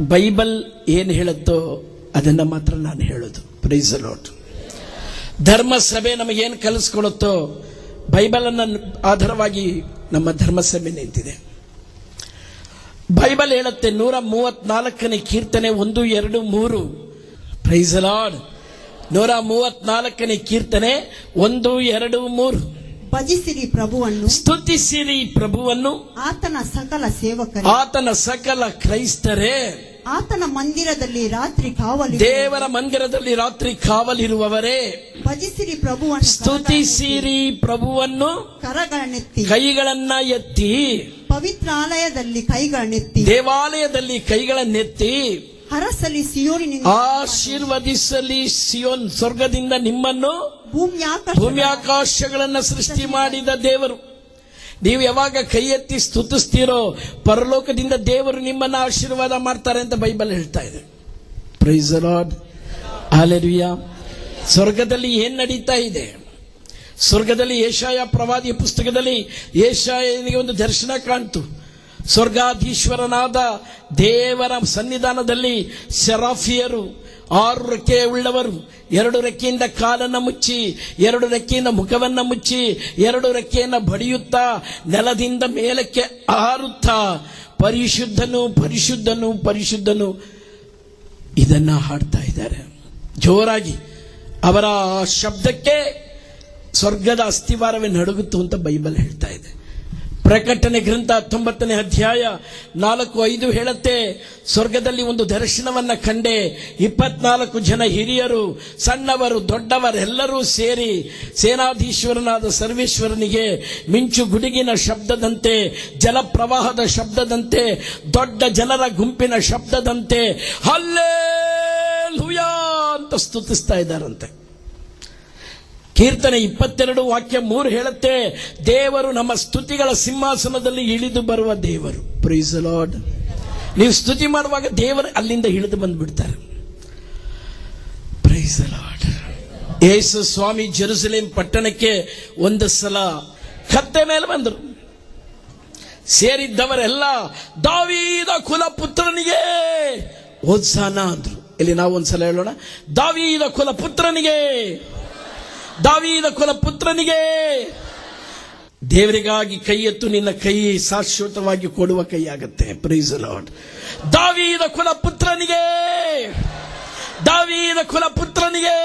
Bible ಏನು ಹೇಳುತ್ತೋ ಅದನ್ನ ಮಾತ್ರ ನಾನು ಹೇಳೋದು ಪ್ರೈಸ್ ಲಾಟ್ ಧರ್ಮಸಭೆ ನಮಗೇನು ಕಲಿಸ್ಕೊಡುತ್ತೋ ಬೈಬಲ್ ಅನ್ನ ಆಧಾರವಾಗಿ ನಮ್ಮ ಧರ್ಮಸಭೆ ನಿಂತಿದೆ ಬೈಬಲ್ ಹೇಳುತ್ತೆ ನೂರ ಮೂವತ್ನಾಲ್ಕನೇ ಕೀರ್ತನೆ ಒಂದು ಎರಡು ಮೂರು ಪ್ರೈಸ್ ಲಾರ್ಡ್ ನೂರ ಮೂವತ್ನಾಲ್ಕನೇ ಕೀರ್ತನೆ ಒಂದು ಎರಡು ಮೂರು ಭಜಿಸಿರಿ ಪ್ರಭುವನ್ನು ಸ್ತುತಿಸಿರಿ ಪ್ರಭುವನ್ನು ಆತನ ಸಕಲ ಸೇವಕರೇ ಆತನ ಸಕಲ ಕ್ರೈಸ್ತರೇ ಆತನ ಮಂದಿರದಲ್ಲಿ ರಾತ್ರಿ ಕಾವಲಿ ದೇವರ ಮಂದಿರದಲ್ಲಿ ರಾತ್ರಿ ಕಾವಲಿರುವವರೇ ಭಜಿಸಿರಿ ಪ್ರಭುವನ್ನು ಸ್ತುತಿಸಿರಿ ಪ್ರಭುವನ್ನು ಕರಗಳನ್ನೆತ್ತಿ ಕೈಗಳನ್ನ ಎತ್ತಿ ಪವಿತ್ರಾಲಯದಲ್ಲಿ ಕೈಗಳನ್ನೆತ್ತಿ ದೇವಾಲಯದಲ್ಲಿ ಕೈಗಳನ್ನೆತ್ತಿ ಹರಸಲಿ ಸಿಯೋನಿನಿಂದ ಆಶೀರ್ವದಿಸಲಿ ಸಿಯೋನ್ ಸ್ವರ್ಗದಿಂದ ನಿಮ್ಮನ್ನು ಭೂಮ್ಯಾಕಾಶ ಭೂಮ್ಯಾಕಾಶಗಳನ್ನ ಸೃಷ್ಟಿ ಮಾಡಿದ ದೇವರು ನೀವು ಯಾವಾಗ ಕೈ ಎತ್ತಿ ಸ್ತುತಿಸ್ತೀರೋ ಪರಲೋಕದಿಂದ ದೇವರು ನಿಮ್ಮನ್ನ ಆಶೀರ್ವಾದ ಮಾಡ್ತಾರೆ ಅಂತ ಬೈಬಲ್ ಹೇಳ್ತಾ ಇದೆ ಪ್ರೈಸ್ ಲಾರ್ಡ್ ಹಾಲೆಲುಯ್ಯ ಸ್ವರ್ಗದಲ್ಲಿ ಏನ್ ನಡೀತಾ ಇದೆ ಸ್ವರ್ಗದಲ್ಲಿ ಏಷಾಯ ಪ್ರವಾದಿಯ ಪುಸ್ತಕದಲ್ಲಿ ಏಷಾಯನಿಗೆ ಒಂದು ದರ್ಶನ ಕಾಣ್ತು ಸ್ವರ್ಗಾಧೀಶ್ವರನಾದ ದೇವರ ಸನ್ನಿಧಾನದಲ್ಲಿ ಸೆರಾಫಿಯರು ಆರು ರೆಕ್ಕೆ ಉಳ್ಳವರು ಎರಡು ರೆಕ್ಕೆಯಿಂದ ಕಾಲನ್ನು ಮುಚ್ಚಿ ಎರಡು ರೆಕ್ಕೆಯಿಂದ ಮುಖವನ್ನ ಮುಚ್ಚಿ ಎರಡು ರೆಕ್ಕೆಯನ್ನು ಬಡಿಯುತ್ತಾ ನೆಲದಿಂದ ಮೇಲಕ್ಕೆ ಹಾರುತ್ತಾ ಪರಿಶುದ್ಧನು ಪರಿಶುದ್ಧನು ಪರಿಶುದ್ಧನು ಇದನ್ನ ಹಾಡ್ತಾ ಇದ್ದಾರೆ ಜೋರಾಗಿ ಅವರ ಶಬ್ದಕ್ಕೆ ಸ್ವರ್ಗದ ಅಸ್ಥಿವಾರವೇ ನಡುಗುತ್ತು ಅಂತ ಬೈಬಲ್ ಹೇಳ್ತಾ ಇದೆ ಪ್ರಕಟಣೆ ಗ್ರಂಥ ಹತ್ತೊಂಬತ್ತನೇ ಅಧ್ಯಾಯ ನಾಲ್ಕು ಐದು ಹೇಳುತ್ತೆ ಸ್ವರ್ಗದಲ್ಲಿ ಒಂದು ದರ್ಶನವನ್ನ ಕಂಡೆ ಇಪ್ಪತ್ನಾಲ್ಕು ಜನ ಹಿರಿಯರು ಸಣ್ಣವರು ದೊಡ್ಡವರೆಲ್ಲರೂ ಸೇರಿ ಸೇನಾಧೀಶ್ವರನಾದ ಸರ್ವೇಶ್ವರನಿಗೆ ಮಿಂಚು ಗುಡುಗಿನ ಶಬ್ದದಂತೆ ಜಲಪ್ರವಾಹದ ಶಬ್ದದಂತೆ ದೊಡ್ಡ ಜನರ ಗುಂಪಿನ ಶಬ್ದದಂತೆ ಹಲ್ಲೇ ಅಂತ ಸ್ತುತಿಸ್ತಾ ಇದ್ದಾರಂತೆ ಕೀರ್ತನೆ ಇಪ್ಪತ್ತೆರಡು ವಾಕ್ಯ ಮೂರು ಹೇಳುತ್ತೆ ದೇವರು ನಮ್ಮ ಸ್ತುತಿಗಳ ಸಿಂಹಾಸನದಲ್ಲಿ ಇಳಿದು ಬರುವ ದೇವರು ಪ್ರೈಸ್ ಲಾರ್ಡ್ ನೀವು ಸ್ತುತಿ ಮಾಡುವಾಗ ದೇವರು ಅಲ್ಲಿಂದ ಇಳಿದು ಬಂದ್ಬಿಡ್ತಾರೆ ಪ್ರೈಸ್ ಲಾರ್ಡ್ ಯೇಸು ಸ್ವಾಮಿ ಜೆರುಸಲೇಂ ಪಟ್ಟಣಕ್ಕೆ ಒಂದು ಸಲ ಕತ್ತೆ ಮೇಲೆ ಬಂದರು ಸೇರಿದ್ದವರೆಲ್ಲ ದಾವೀದ ಕುಲ ಪುತ್ರನಿಗೆ ಓದ್ಸಾನ ಅಂದ್ರು ಇಲ್ಲಿ ನಾವು ಒಂದ್ಸಲ ಹೇಳೋಣ ದಾವೀದ ಕುಲ ಪುತ್ರನಿಗೆ ದಾವೀದ ಕುಲ ಪುತ್ರನಿಗೆ ದೇವರಿಗಾಗಿ ಕೈ ಎತ್ತು ನಿನ್ನ ಕೈ ಶಾಶ್ವತವಾಗಿ ಕೊಡುವ ಕೈ ಆಗತ್ತೆ ಪ್ರೈಸ್ ಲಾರ್ಡ್ ದಾವೀದ ಕುಲ ಪುತ್ರನಿಗೆ ದಾವೀದ ಕುಲ ಪುತ್ರನಿಗೆ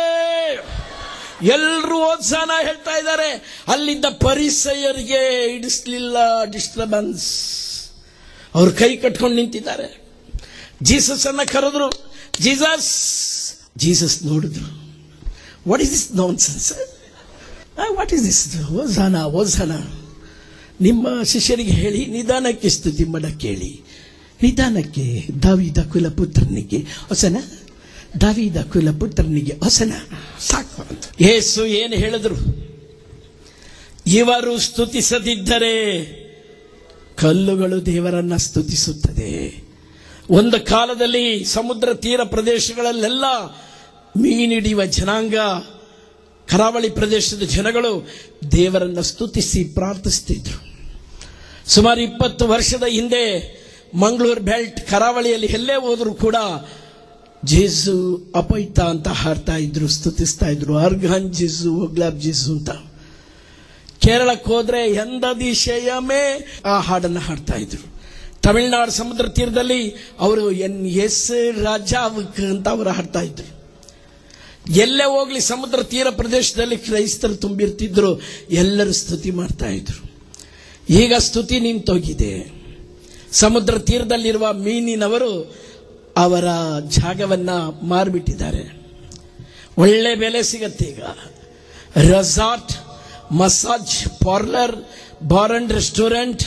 ಎಲ್ಲರೂ ಓದ್ಸಾನ ಹೇಳ್ತಾ ಇದ್ದಾರೆ ಅಲ್ಲಿದ್ದ ಪರಿಸಯರಿಗೆ ಇಡಿಸ್ಲಿಲ್ಲ ಡಿಸ್ಟರ್ಬೆನ್ಸ್ ಅವ್ರು ಕೈ ಕಟ್ಕೊಂಡು ನಿಂತಿದ್ದಾರೆ ಜೀಸಸ್ ಅನ್ನ ಕರೆದ್ರು ಜೀಸಸ್ ಜೀಸಸ್ ನೋಡಿದ್ರು what is this nonsense what is this hosanna hosanna ನಿಮ್ಮ ಶಿಷ್ಯರಿಗೆ ಹೇಳಿ ನಿಧಾನಕ್ಕೆ ಸ್ತುತಿ ಮಾಡಕ್ಕೆ ಹೇಳಿ ನಿಧಾನಕ್ಕೆ ದಾವಿದ ಕುಲಪುತ್ರನಿಗೆ ಹೊಸನ ದಾವಿದ ಕುಲಪುತ್ರನಿಗೆ ಹೊಸನ ಸಾಕು ಅಂತ ಯೇಸು ಏನು ಹೇಳಿದ್ರು ಇವರು ಸ್ತುತಿಸದಿದ್ದರೆ ಕಲ್ಲುಗಳು ದೇವರನ್ನ ಸ್ತುತಿಸುತ್ತದೆ ಒಂದು ಕಾಲದಲ್ಲಿ ಸಮುದ್ರ ತೀರ ಪ್ರದೇಶಗಳಲ್ಲೆಲ್ಲ ಮೀನಿಡಿಯುವ ಜನಾಂಗ ಕರಾವಳಿ ಪ್ರದೇಶದ ಜನಗಳು ದೇವರನ್ನ ಸ್ತುತಿಸಿ ಪ್ರಾರ್ಥಿಸ್ತಿದ್ರು ಸುಮಾರು ಇಪ್ಪತ್ತು ವರ್ಷದ ಹಿಂದೆ ಮಂಗಳೂರು ಬೆಲ್ಟ್ ಕರಾವಳಿಯಲ್ಲಿ ಎಲ್ಲೇ ಹೋದರೂ ಕೂಡ ಜೇಸು ಅಪೈತ ಅಂತ ಹಾಡ್ತಾ ಇದ್ರು ಸ್ತುತಿಸ್ತಾ ಇದ್ರು ಅರ್ಘನ್ ಜೇಸು ಒಗ್ಲಾಬ್ ಜೇಸು ಅಂತ ಕೇರಳಕ್ಕೆ ಹೋದ್ರೆ ಎಂದದಿಶಯಮೇ ಆ ಹಾಡನ್ನು ಹಾಡ್ತಾ ಇದ್ರು ತಮಿಳುನಾಡು ಸಮುದ್ರ ತೀರದಲ್ಲಿ ಅವರು ಎನ್ ಎಸ್ ರಾಜಾವಕ್ ಅಂತ ಅವರು ಹಾಡ್ತಾ ಇದ್ರು ಎಲ್ಲೇ ಹೋಗ್ಲಿ ಸಮುದ್ರ ತೀರ ಪ್ರದೇಶದಲ್ಲಿ ಕ್ರೈಸ್ತರು ತುಂಬಿರ್ತಿದ್ರು ಎಲ್ಲರೂ ಸ್ತುತಿ ಮಾಡ್ತಾ ಇದ್ರು ಈಗ ಸ್ತುತಿ ನಿಂತೋಗಿದೆ ಸಮುದ್ರ ತೀರದಲ್ಲಿರುವ ಮೀನಿನವರು ಅವರ ಜಾಗವನ್ನ ಮಾರ್ಬಿಟ್ಟಿದ್ದಾರೆ ಒಳ್ಳೆ ಬೆಲೆ ಸಿಗತ್ತೆ ಈಗ resort massage parlour bar and restaurant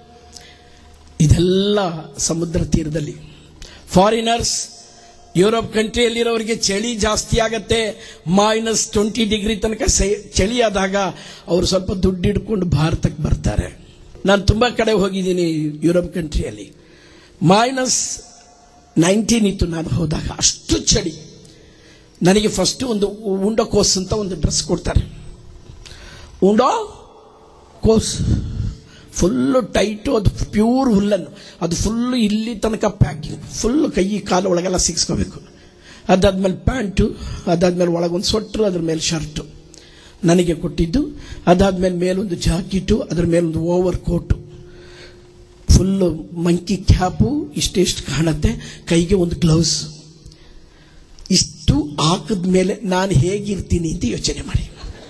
ಇದೆಲ್ಲ ಸಮುದ್ರ ತೀರದಲ್ಲಿ ಫಾರಿನರ್ಸ್ ಯುರೋಪ್ ಕಂಟ್ರಿಯಲ್ಲಿರೋರಿಗೆ ಚಳಿ ಜಾಸ್ತಿ ಆಗತ್ತೆ ಮೈನಸ್ ಟ್ವೆಂಟಿ ಡಿಗ್ರಿ ತನಕ ಸೆ- ಚಳಿ ಆದಾಗ ಅವರು ಸ್ವಲ್ಪ ದುಡ್ಡು ಹಿಡ್ಕೊಂಡು ಭಾರತಕ್ಕೆ ಬರ್ತಾರೆ ನಾನು ತುಂಬಾ ಕಡೆ ಹೋಗಿದ್ದೀನಿ ಯುರೋಪ್ ಕಂಟ್ರಿಯಲ್ಲಿ ಮೈನಸ್ ನೈನ್ಟೀನ್ ಇತ್ತು ನಾನು ಹೋದಾಗ ಅಷ್ಟು ಚಳಿ ನನಗೆ ಫಸ್ಟ್ ಒಂದು ಉಂಡ ಕೋಸ್ ಅಂತ ಒಂದು ಡ್ರೆಸ್ ಕೊಡ್ತಾರೆ ಉಂಡೋ ಕೋಸ್ ಫುಲ್ಲು ಟೈಟು ಅದು ಪ್ಯೂರ್ ಹುಲ್ಲನ್ನು ಅದು ಫುಲ್ಲು ಇಲ್ಲಿ ತನಕ ಪ್ಯಾಕಿಂಗ್ ಫುಲ್ಲು ಕೈ ಕಾಲು ಒಳಗೆಲ್ಲ ಸಿಕ್ಸ್ಕೋಬೇಕು ಅದಾದ್ಮೇಲೆ ಪ್ಯಾಂಟು ಅದಾದ್ಮೇಲೆ ಒಳಗೊಂದು ಸೊಟ್ರು ಅದ್ರ ಮೇಲೆ ಶರ್ಟು ನನಗೆ ಕೊಟ್ಟಿದ್ದು ಅದಾದ್ಮೇಲೆ ಮೇಲೊಂದು ಜಾಕೆಟು ಅದ್ರ ಮೇಲೊಂದು overcoat full monkey cap ಇಷ್ಟೆಷ್ಟು ಕಾಣುತ್ತೆ ಕೈಗೆ ಒಂದು ಗ್ಲೌಸ್ ಇಷ್ಟು ಹಾಕಿದ ಮೇಲೆ ನಾನು ಹೇಗಿರ್ತೀನಿ ಅಂತ ಯೋಚನೆ ಮಾಡಿ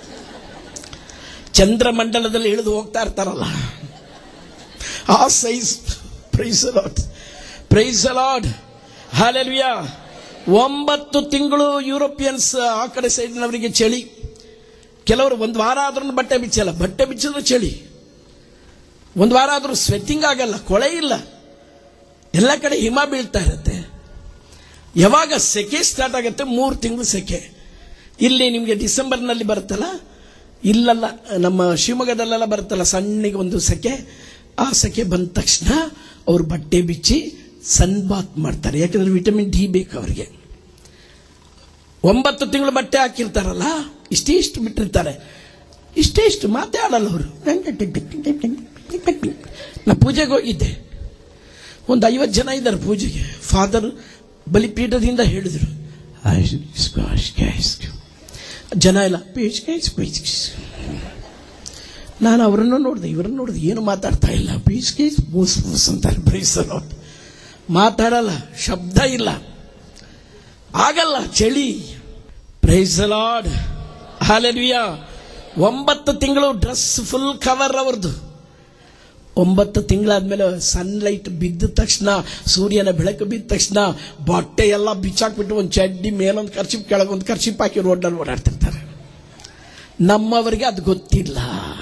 ಚಂದ್ರಮಂಡಲದಲ್ಲಿ ಇಳಿದು ಹೋಗ್ತಾ ಇರ್ತಾರಲ್ಲ ಆ size praise lord praise lord hallelujah ಒಂಬತ್ತು ತಿಂಗಳು ಯುರೋಪಿಯನ್ಸ್ ಆ ಕಡೆ ಸೈಡ್ನವರಿಗೆ ಚಳಿ ಕೆಲವರು ಒಂದು ವಾರ ಆದ್ರೂ ಬಟ್ಟೆ ಬಿಚ್ಚಲ್ಲ ಬಟ್ಟೆ ಬಿಚ್ಚಿದ್ರು ಚಳಿ ಒಂದು ವಾರ ಆದ್ರೂ ಸ್ವೆಟ್ಟಿಂಗ್ ಆಗಲ್ಲ ಕೊಳೆ ಇಲ್ಲ ಎಲ್ಲ ಕಡೆ ಹಿಮ ಬೀಳ್ತಾ ಇರುತ್ತೆ ಯಾವಾಗ ಸೆಕೆ ಸ್ಟಾರ್ಟ್ ಆಗುತ್ತೆ ಮೂರು ತಿಂಗಳು ಸೆಕೆ ಇಲ್ಲಿ ನಿಮಗೆ ಡಿಸೆಂಬರ್ನಲ್ಲಿ ಬರುತ್ತಲ್ಲ ಇಲ್ಲಲ್ಲ ನಮ್ಮ ಶಿವಮೊಗ್ಗದಲ್ಲೆಲ್ಲ ಬರುತ್ತಲ್ಲ ಸಣ್ಣಗೆ ಒಂದು ಸೆಕೆ ಆ ಸೆಕೆ ಬಂದ ತಕ್ಷಣ ಅವ್ರು ಬಟ್ಟೆ ಬಿಚ್ಚಿ ಸನ್ ಬಾತ್ ಮಾಡ್ತಾರೆ ಯಾಕಂದ್ರೆ ವಿಟಮಿನ್ ಡಿ ಬೇಕು ಅವರಿಗೆ ಒಂಬತ್ತು ತಿಂಗಳು ಬಟ್ಟೆ ಹಾಕಿರ್ತಾರಲ್ಲ ಇಷ್ಟೇ ಇಷ್ಟು ಬಿಟ್ಟಿರ್ತಾರೆ ಇಷ್ಟೇ ಇಷ್ಟು ಮಾತೇ ಆಡಲ್ಲ ಅವರು ನಾ ಪೂಜೆಗೆ ಹೋಗಿದ್ದೆ ಒಂದು ಐವತ್ತು ಜನ ಇದ್ದಾರೆ ಪೂಜೆಗೆ ಫಾದರ್ ಬಲಿಪೀಠದಿಂದ ಹೇಳಿದರು ಜನ ಇಲ್ಲ ನಾನು ಅವರನ್ನು ನೋಡಿದೆ ಇವರನ್ನು ನೋಡಿದೆ ಏನು ಮಾತಾಡ್ತಾ ಇಲ್ಲ ಪೀಸ್ ಕೇಸ್ ಬೂಸ್ ಬೂಸ್ ಅಂತಾರೆ ಬ್ರೈಸಲು ಮಾತಾಡಲ್ಲ ಶಬ್ದ ಇಲ್ಲ ಆಗಲ್ಲ ಚಳಿ ಪ್ರೈಸಲಾಡ್ ಹಾಲೆಲ್ವಿಯಾ ಒಂಬತ್ತು ತಿಂಗಳು ಡ್ರೆಸ್ ಫುಲ್ ಕವರ್ ಅವ್ರದ್ದು ಒಂಬತ್ತು ತಿಂಗಳಾದ್ಮೇಲೆ ಸನ್ಲೈಟ್ ಬಿದ್ದ ತಕ್ಷಣ ಸೂರ್ಯನ ಬೆಳಕು ಬಿದ್ದ ತಕ್ಷಣ ಬಟ್ಟೆ ಎಲ್ಲ ಬಿಚ್ಚಾಕ್ಬಿಟ್ಟು ಒಂದು ಚಡ್ಡಿ ಮೇಲೊಂದು ಖರ್ಚಿಪ್ ಕೆಳಗೊಂದು ಖರ್ಚಿಪ್ ಹಾಕಿ ರೋಡ್ನಲ್ಲಿ ಓಡಾಡ್ತಿರ್ತಾರೆ ನಮ್ಮವರಿಗೆ ಅದು ಗೊತ್ತಿಲ್ಲ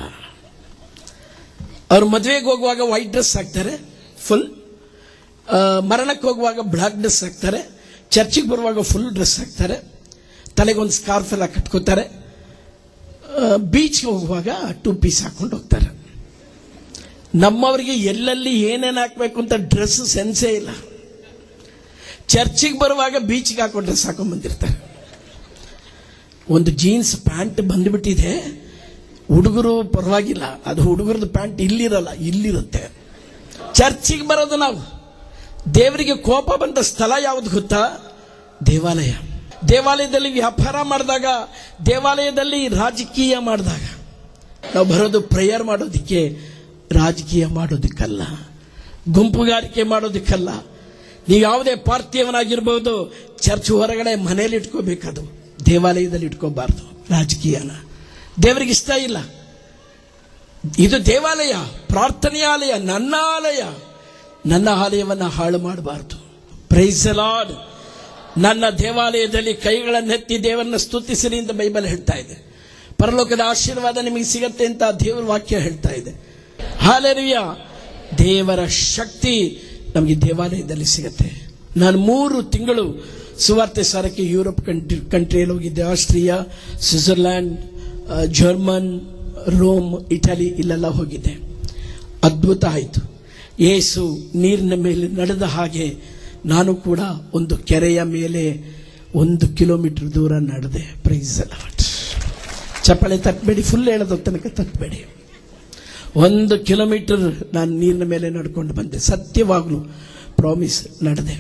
ಅವ್ರು ಮದುವೆಗೆ ಹೋಗುವಾಗ ವೈಟ್ ಡ್ರೆಸ್ ಹಾಕ್ತಾರೆ ಫುಲ್ ಮರಣಕ್ಕೆ ಹೋಗುವಾಗ ಬ್ಲಾಕ್ ಡ್ರೆಸ್ ಹಾಕ್ತಾರೆ ಚರ್ಚಿಗೆ ಬರುವಾಗ ಫುಲ್ ಡ್ರೆಸ್ ಹಾಕ್ತಾರೆ ತಲೆಗೊಂದು ಸ್ಕಾರ್ಫ್ ಎಲ್ಲ ಕಟ್ಕೋತಾರೆ ಬೀಚ್ಗೆ ಹೋಗುವಾಗ ಟೂ ಪೀಸ್ ಹಾಕೊಂಡು ಹೋಗ್ತಾರೆ ನಮ್ಮವರಿಗೆ ಎಲ್ಲೆಲ್ಲಿ ಏನೇನು ಹಾಕಬೇಕು ಅಂತ ಡ್ರೆಸ್ ಸೆನ್ಸೇ ಇಲ್ಲ ಚರ್ಚಿಗೆ ಬರುವಾಗ ಬೀಚ್ಗೆ ಹಾಕೊಂಡು ಡ್ರೆಸ್ ಹಾಕೊಂಡ್ ಬಂದಿರ್ತಾರೆ ಒಂದು ಜೀನ್ಸ್ ಪ್ಯಾಂಟ್ ಬಂದ್ಬಿಟ್ಟಿದೆ ಹುಡುಗರು ಪರವಾಗಿಲ್ಲ ಅದು ಹುಡುಗರದ್ದು ಪ್ಯಾಂಟ್ ಇಲ್ಲಿರಲ್ಲ ಇಲ್ಲಿರುತ್ತೆ ಚರ್ಚಿಗೆ ಬರೋದು ನಾವು ದೇವರಿಗೆ ಕೋಪ ಬಂದ ಸ್ಥಳ ಯಾವುದು ಗೊತ್ತಾ ದೇವಾಲಯ ದೇವಾಲಯದಲ್ಲಿ ವ್ಯಾಪಾರ ಮಾಡಿದಾಗ ದೇವಾಲಯದಲ್ಲಿ ರಾಜಕೀಯ ಮಾಡಿದಾಗ ನಾವು ಬರೋದು ಪ್ರೇಯರ್ ಮಾಡೋದಕ್ಕೆ ರಾಜಕೀಯ ಮಾಡೋದಕ್ಕಲ್ಲ ಗುಂಪುಗಾರಿಕೆ ಮಾಡೋದಕ್ಕಲ್ಲ ನೀವು ಯಾವುದೇ ಪಾರ್ಥಿಯವನಾಗಿರ್ಬೋದು ಚರ್ಚ್ ಹೊರಗಡೆ ಮನೇಲಿ ಇಟ್ಕೋಬೇಕದು ದೇವಾಲಯದಲ್ಲಿ ಇಟ್ಕೋಬಾರ್ದು ರಾಜಕೀಯನ ದೇವರಿಗೆ ಇಷ್ಟ ಇಲ್ಲ ಇದು ದೇವಾಲಯ ಪ್ರಾರ್ಥನೆಯಾಲಯ ನನ್ನ ಆಲಯ ನನ್ನ ಆಲಯವನ್ನು ಹಾಳು ಮಾಡಬಾರ್ದು ಪ್ರೈಸ್ ಲಾರ್ಡ್ ನನ್ನ ದೇವಾಲಯದಲ್ಲಿ ಕೈಗಳನ್ನೆತ್ತಿ ದೇವರನ್ನ ಸ್ತುತಿಸಿರಿ ಅಂತ ಬೈಬಲ್ ಹೇಳ್ತಾ ಇದೆ ಪರಲೋಕದ ಆಶೀರ್ವಾದ ನಿಮಗೆ ಸಿಗತ್ತೆ ಅಂತ ದೇವರ ವಾಕ್ಯ ಹೇಳ್ತಾ ಇದೆ ಹಾಲೆರಿಯ ದೇವರ ಶಕ್ತಿ ನಮಗೆ ದೇವಾಲಯದಲ್ಲಿ ಸಿಗತ್ತೆ ನಾನು ಮೂರು ತಿಂಗಳು ಸುವಾರ್ತೆ ಸಾರಕ್ಕೆ ಯುರೋಪ್ ಕಂಟ್ರಿ ಕಂಟ್ರಿಯಲ್ಲಿ ಹೋಗಿದ್ದೆ ಆಸ್ಟ್ರಿಯಾ ಸ್ವಿಟ್ಜರ್ಲ್ಯಾಂಡ್ ಆ, ಜರ್ಮನ್ ರೋಮ್ ಇಟಲಿ ಇಲ್ಲೆಲ್ಲ ಹೋಗಿದ್ದೆ ಅದ್ಭುತ ಆಯಿತು ಏಸು ನೀರಿನ ಮೇಲೆ ನಡೆದ ಹಾಗೆ ನಾನು ಕೂಡ ಒಂದು ಕೆರೆಯ ಮೇಲೆ ಒಂದು ಕಿಲೋಮೀಟರ್ ದೂರ ನಡೆದೆ ಪ್ರೈಸ್ ಲಾಟ್ ಚಪ್ಪಾಳೆ ತಟ್ಟಬೇಡಿ ಫುಲ್ ಹೇಳೋದು ತನಕ ತಟ್ಟಬೇಡಿ ಒಂದು ಕಿಲೋಮೀಟರ್ ನಾನು ನೀರಿನ ಮೇಲೆ ನಡ್ಕೊಂಡು ಬಂದೆ ಸತ್ಯವಾಗ್ಲು ಪ್ರಾಮಿಸ್ ನಡೆದೆ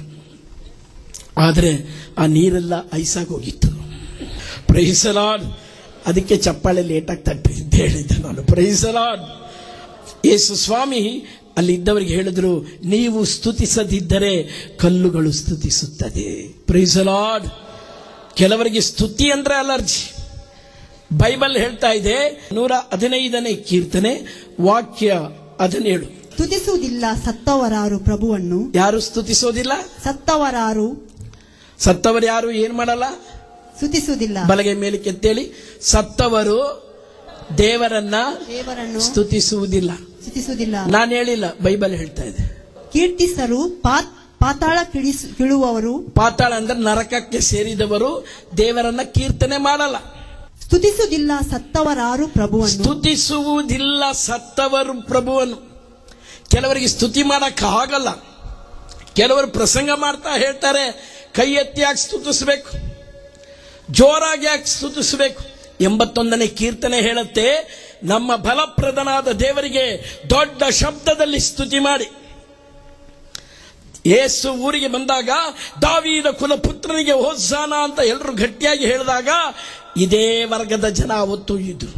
ಆದರೆ ಆ ನೀರೆಲ್ಲ ಐಸಾಗಿ ಹೋಗಿತ್ತು ಪ್ರೈಸಲಾಡ್ ಅದಕ್ಕೆ ಚಪ್ಪಾಳೆ ಲೇಟಾಗಿ ತಟ್ಟಿ ಅಂತ ಹೇಳಿದ್ದೆ ನಾನು ಪ್ರೈಸಲಾಡ್ ಯೇಸು ಸ್ವಾಮಿ ಅಲ್ಲಿ ಇದ್ದವರಿಗೆ ಹೇಳಿದ್ರು ನೀವು ಸ್ತುತಿಸದಿದ್ದರೆ ಕಲ್ಲುಗಳು ಸ್ತುತಿಸುತ್ತದೆ ಪ್ರೈಸಲಾಡ್ ಕೆಲವರಿಗೆ ಸ್ತುತಿ ಅಂದ್ರೆ ಅಲರ್ಜಿ ಬೈಬಲ್ ಹೇಳ್ತಾ ಇದೆ ನೂರ ಹದಿನೈದನೇ ಕೀರ್ತನೆ ವಾಕ್ಯ ಹದಿನೇಳು ತುತಿಸುವುದಿಲ್ಲ ಸತ್ತವರಾರು ಪ್ರಭುವನ್ನು ಯಾರು ಸ್ತುತಿಸೋದಿಲ್ಲ ಸತ್ತವರಾರು ಸತ್ತವರು ಯಾರು ಏನ್ ಮಾಡಲ್ಲ ಸ್ತುತಿಸುವುದಿಲ್ಲ ಬಲಗೆ ಮೇಲೆ ಕೆತ್ತೇಳಿ ಸತ್ತವರು ದೇವರನ್ನ ದೇವರನ್ನು ಸ್ತುತಿಸುವುದಿಲ್ಲ ಸ್ತುತಿಸುವುದಿಲ್ಲ ನಾನು ಹೇಳಿಲ್ಲ ಬೈಬಲ್ ಹೇಳ್ತಾ ಇದೆ ಕೀರ್ತಿಸರು ಪಾತ್- ಪಾತಾಳ ಕಿಳಿಸ್- ಕೀಳುವವರು ಪಾತಾಳ ಅಂದ್ರೆ ನರಕಕ್ಕೆ ಸೇರಿದವರು ದೇವರನ್ನ ಕೀರ್ತನೆ ಮಾಡಲ್ಲ ಸ್ತುತಿಸುವುದಿಲ್ಲ ಸತ್ತವರಾರು ಪ್ರಭುವನ್ನು ಸ್ತುತಿಸುವುದಿಲ್ಲ ಸತ್ತವರು ಪ್ರಭುವನ್ನು ಕೆಲವರಿಗೆ ಸ್ತುತಿ ಮಾಡಕ್ ಆಗಲ್ಲ ಕೆಲವರು ಪ್ರಸಂಗ ಮಾಡ್ತಾ ಹೇಳ್ತಾರೆ ಕೈ ಎತ್ತಿ ಯಾಕೆ ಸ್ತುತಿಸ್ಬೇಕು ಜೋರಾಗಿ ಯಾಕೆ ಸ್ತುತಿಸ್ಬೇಕು ಎಂಬತ್ತೊಂದನೇ ಕೀರ್ತನೆ ಹೇಳುತ್ತೆ ನಮ್ಮ ಬಲಪ್ರದನಾದ ದೇವರಿಗೆ ದೊಡ್ಡ ಶಬ್ದದಲ್ಲಿ ಸ್ತುತಿ ಮಾಡಿ ಯೇಸು ಊರಿಗೆ ಬಂದಾಗ ದಾವೀದ ಕುಲಪುತ್ರನಿಗೆ ಹೋಸಾನ ಅಂತ ಎಲ್ಲರೂ ಗಟ್ಟಿಯಾಗಿ ಹೇಳಿದಾಗ ಇದೇ ವರ್ಗದ ಜನ ಅವತ್ತು ಇದ್ರು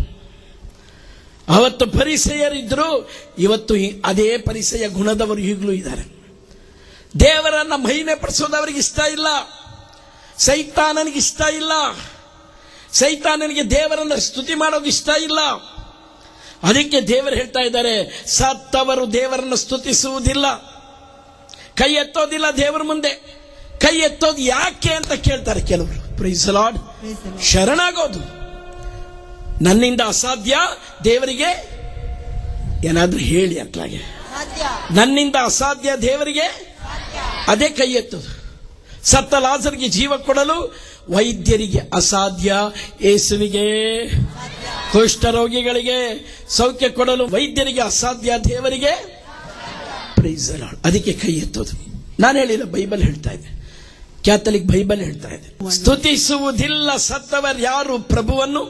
ಅವತ್ತು ಪರಿಸೆಯರಿದ್ರು ಇವತ್ತು ಈ- ಅದೇ ಪರಿಸೆಯ ಗುಣದವರು ಈಗಲೂ ಇದ್ದಾರೆ ದೇವರನ್ನ ಮಹಿಮೆ ಪಡಿಸೋದು ಅವರಿಗೆ ಇಷ್ಟ ಇಲ್ಲ ಸೈತಾನನಿಗೆ ಇಷ್ಟ ಇಲ್ಲ ಸೈತಾನನಿಗೆ ದೇವರನ್ನ ಸ್ತುತಿ ಮಾಡೋದು ಇಷ್ಟ ಇಲ್ಲ ಅದಕ್ಕೆ ದೇವರು ಹೇಳ್ತಾ ಇದ್ದಾರೆ ಸತ್ತವರು ದೇವರನ್ನು ಸ್ತುತಿಸುವುದಿಲ್ಲ ಕೈ ಎತ್ತೋದಿಲ್ಲ ದೇವರ ಮುಂದೆ ಕೈ ಎತ್ತೋದು ಯಾಕೆ ಅಂತ ಕೇಳ್ತಾರೆ ಕೆಲವರು praise lord Praise the Lord. ಶರಣಾಗೋದು ನನ್ನಿಂದ ಅಸಾಧ್ಯ ದೇವರಿಗೆ ಏನಾದ್ರೂ ಹೇಳಿ ಅట్లాಗೆ ನನ್ನಿಂದ ಅಸಾಧ್ಯ ದೇವರಿಗೆ ಅದೇ ಕೈ ಎತ್ತದು ಸತ್ತ ಲಾಜರಿಗೆ ಜೀವ ಕೊಡಲು ವೈದ್ಯರಿಗೆ ಅಸಾಧ್ಯ ಯೇಸುವಿಗೆ ಕುಷ್ಠರೋಗಿಗಳಿಗೆ ಸೌಖ್ಯ ಕೊಡಲು ವೈದ್ಯರಿಗೆ ಅಸಾಧ್ಯ ದೇವರಿಗೆ Praise the Lord. ಅದಕ್ಕೆ ಕೈ ಎತ್ತೋದು ನಾನು ಹೇಳಿಲ್ಲ ಬೈಬಲ್ ಹೇಳ್ತಾ ಇದೆ ಕ್ಯಾಥಲಿಕ್ ಬೈಬಲ್ ಹೇಳ್ತಾ ಇದೆ ಸ್ತುತಿಸುವುದಿಲ್ಲ ಸತ್ತವರು ಯಾರು ಪ್ರಭುವನ್ನು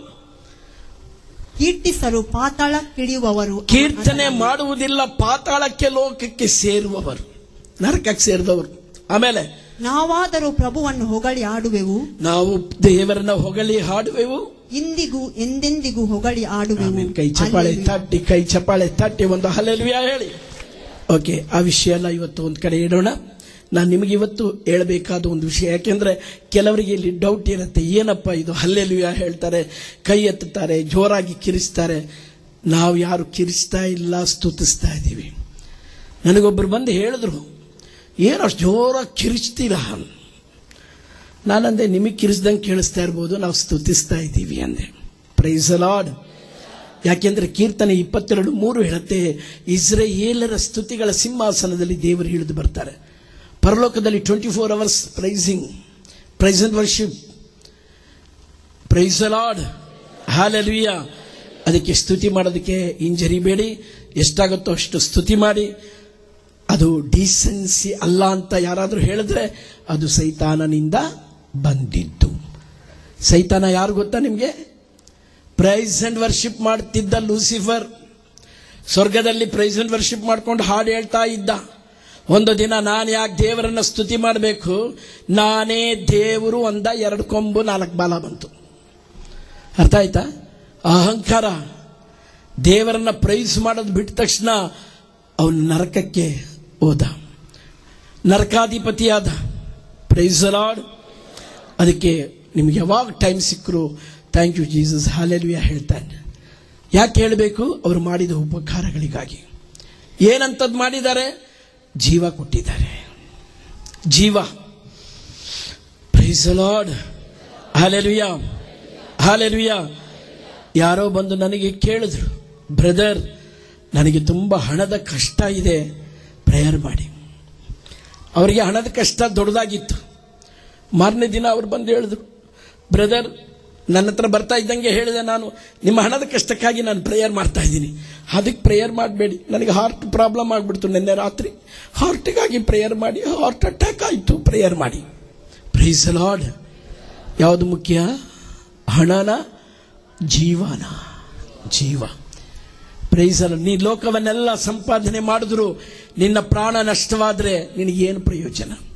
ಕೀರ್ತಿಸಲು ಪಾತಾಳ ಕಿಡಿಯುವವರು ಕೀರ್ತನೆ ಮಾಡುವುದಿಲ್ಲ ಪಾತಾಳಕ್ಕೆ ಲೋಕಕ್ಕೆ ಸೇರುವವರು ನರಕಕ್ಕೆ ಸೇರಿದವರು ಆಮೇಲೆ ನಾವಾದರೂ ಪ್ರಭುವನ್ನು ಹೊಗಳಿ ಆಡುವೆವು ನಾವು ದೇವರನ್ನ ಹೊಗಳಿ ಹಾಡುವೆವು ಇಂದಿಗೂ ಎಂದೆಂದಿಗೂ ಹೊಗಳಿ ಆಡುವೆವು ಆಮೇಲೆ ಕೈ ಚಪಾಳೆ ಹಲ್ಲೆಲೂಯಾ. ತಟ್ಟಿ ಕೈ ಚಪಾಳೆ ತಟ್ಟಿ ಒಂದು ಹಲೆಲ್ವಿಯಾ ಹೇಳಿ ಓಕೆ ಆ ವಿಷಯ ಎಲ್ಲ ಇವತ್ತು ಒಂದು ಕಡೆ ಇಡೋಣ ನಾನು ನಿಮಗೆ ಇವತ್ತು ಹೇಳಬೇಕಾದ ಒಂದು ವಿಷಯ ಯಾಕೆಂದ್ರೆ ಕೆಲವರಿಗೆ ಇಲ್ಲಿ ಡೌಟ್ ಇರುತ್ತೆ ಏನಪ್ಪ ಇದು ಹಲ್ಲೆಲುಯ ಹೇಳ್ತಾರೆ ಕೈ ಎತ್ತುತ್ತಾರೆ ಜೋರಾಗಿ ಕಿರಿಸ್ತಾರೆ ನಾವು ಯಾರು ಕಿರಿಸ್ತಾ ಇಲ್ಲ ಸ್ತುತಿಸ್ತಾ ಇದ್ದೀವಿ ನನಗೊಬ್ಬರು ಬಂದು ಹೇಳಿದ್ರು ಏನು ಅಷ್ಟು ಜೋರಾಗಿ ಕಿರಿಸ್ತೀರಾ ನಾನಂದೆ ನಿಮಗೆ ಕಿರಿಸ್ದಂಗೆ ಕೇಳಿಸ್ತಾ ಇರ್ಬೋದು ನಾವು ಸ್ತುತಿಸ್ತಾ ಇದ್ದೀವಿ ಅಂದೆ ಪ್ರೈಸ್ ಲಾರ್ಡ್ ಯಾಕೆಂದ್ರೆ ಕೀರ್ತನೆ ಇಪ್ಪತ್ತೆರಡು ಮೂರು ಹೇಳುತ್ತೆ ಇಸ್ರೇಲರ ಸ್ತುತಿಗಳ ಸಿಂಹಾಸನದಲ್ಲಿ ದೇವರು ಇಳಿದು ಬರ್ತಾರೆ ಪರಲೋಕದಲ್ಲಿ twenty four hours praising praise and worship praise lord hallelujah ಅದಕ್ಕೆ ಸ್ತುತಿ ಮಾಡೋದಕ್ಕೆ ಹಿಂಜರಿಬೇಡಿ ಎಷ್ಟಾಗುತ್ತೋ ಅಷ್ಟು ಸ್ತುತಿ ಮಾಡಿ ಅದು ಡೀಸೆನ್ಸಿ ಅಲ್ಲ ಅಂತ ಯಾರಾದರೂ ಹೇಳಿದ್ರೆ ಅದು ಸೈತಾನನಿಂದ ಬಂದಿದ್ದು ಸೈತಾನ ಯಾರು ಗೊತ್ತಾ ನಿಮಗೆ ಪ್ರೈಸ್ ಅಂಡ್ ವರ್ಷಿಪ್ ಮಾಡ್ತಿದ್ದ ಲೂಸಿಫರ್ ಸ್ವರ್ಗದಲ್ಲಿ ಪ್ರೈಸ್ ಅಂಡ್ ವರ್ಷಿಪ್ ಮಾಡ್ಕೊಂಡು ಹಾಡು ಹೇಳ್ತಾ ಇದ್ದ ಒಂದು ದಿನ ನಾನು ಯಾಕೆ ದೇವರನ್ನ ಸ್ತುತಿ ಮಾಡಬೇಕು ನಾನೇ ದೇವರು ಅಂದ ಎರಡು ಕೊಂಬು ನಾಲ್ಕು ಬಾಲ ಬಂತು ಅರ್ಥ ಆಯ್ತಾ ಅಹಂಕಾರ ದೇವರನ್ನ ಪ್ರೈಸ್ ಮಾಡೋದು ಬಿಟ್ಟ ತಕ್ಷಣ ಅವನು ನರಕಕ್ಕೆ ಹೋದ ನರಕಾಧಿಪತಿಯಾದ ಪ್ರೈಸ್ ಲಾರ್ಡ್ ಅದಕ್ಕೆ ನಿಮ್ಗೆ ಯಾವಾಗ ಟೈಮ್ ಸಿಕ್ಕರು ಥ್ಯಾಂಕ್ ಯು ಜೀಸಸ್ ಹಾಲೆಲುಯ ಹೇಳ್ತಾನೆ ಯಾಕೆ ಹೇಳಬೇಕು ಅವರು ಮಾಡಿದ ಉಪಕಾರಗಳಿಗಾಗಿ ಏನಂತದ್ದು ಮಾಡಿದ್ದಾರೆ ಜೀವ ಕೊಟ್ಟಿದ್ದಾರೆ ಜೀವ ಪ್ರೈಸ್ ಲಾರ್ಡ್ ಹಾಲೆಲುಯ ಹಾಲೆಲುಯ ಯಾರೋ ಬಂದು ನನಗೆ ಕೇಳಿದ್ರು ಬ್ರದರ್ ನನಗೆ ತುಂಬ ಹಣದ ಕಷ್ಟ ಇದೆ ಪ್ರೇಯರ್ ಮಾಡಿ ಅವರಿಗೆ ಹಣದ ಕಷ್ಟ ದೊಡ್ಡದಾಗಿತ್ತು ಮಾರನೇ ದಿನ ಅವ್ರು ಬಂದು ಹೇಳಿದ್ರು ಬ್ರದರ್ ನನ್ನ ಹತ್ರ ಬರ್ತಾ ಇದ್ದಂಗೆ ಹೇಳಿದೆ ನಾನು ನಿಮ್ಮ ಹಣದ ಕಷ್ಟಕ್ಕಾಗಿ ನಾನು ಪ್ರೇಯರ್ ಮಾಡ್ತಾ ಇದ್ದೀನಿ ಅದಕ್ಕೆ ಪ್ರೇಯರ್ ಮಾಡಬೇಡಿ ನನಗೆ ಹಾರ್ಟ್ ಪ್ರಾಬ್ಲಮ್ ಆಗಿಬಿಡ್ತು ನಿನ್ನೆ ರಾತ್ರಿ ಹಾರ್ಟಿಗಾಗಿ ಪ್ರೇಯರ್ ಮಾಡಿ ಹಾರ್ಟ್ ಅಟ್ಯಾಕ್ ಆಯಿತು ಪ್ರೇಯರ್ ಮಾಡಿ ಪ್ರೈಸ್ ಲಾರ್ಡ್ ಯಾವುದು ಮುಖ್ಯ ಹಣನ ಜೀವನ ಜೀವ ಪ್ರೈಸಲ್ಲ ನೀ ಲೋಕವನ್ನೆಲ್ಲ ಸಂಪಾದನೆ ಮಾಡಿದ್ರು ನಿನ್ನ ಪ್ರಾಣ ನಷ್ಟವಾದ್ರೆ ನಿನಗೇನು ಪ್ರಯೋಜನ